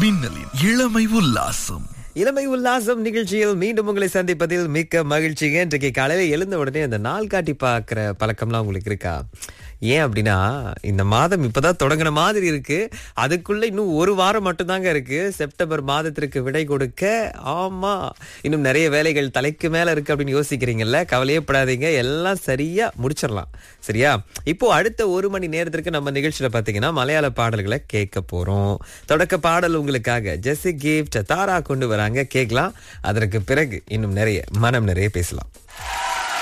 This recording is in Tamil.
மின்னலின் இளமை உல்லாசம் இளமை உல்லாசம் நிகழ்ச்சியில் மீண்டும் உங்களை சந்திப்பதில் மிக்க மகிழ்ச்சிங்க இன்றைக்கு காலையில எழுந்த உடனே அந்த நாள் காட்டி பார்க்குற பழக்கம்லாம் உங்களுக்கு இருக்கா ஏன் அப்படின்னா இந்த மாதம் இப்பதான் தொடங்கின மாதிரி இருக்கு அதுக்குள்ள இன்னும் ஒரு வாரம் மட்டும்தாங்க இருக்கு செப்டம்பர் மாதத்திற்கு விடை கொடுக்க ஆமா இன்னும் நிறைய வேலைகள் தலைக்கு மேல இருக்கு அப்படின்னு யோசிக்கிறீங்கல்ல கவலையே படாதீங்க எல்லாம் சரியா முடிச்சிடலாம் சரியா இப்போ அடுத்த ஒரு மணி நேரத்திற்கு நம்ம நிகழ்ச்சியில பாத்தீங்கன்னா மலையாள பாடல்களை கேட்க போறோம் தொடக்க பாடல் உங்களுக்காக ஜெசி கிஃப்ட் தாரா கொண்டு வராங்க கேட்கலாம் அதற்கு பிறகு இன்னும் நிறைய மனம் நிறைய பேசலாம்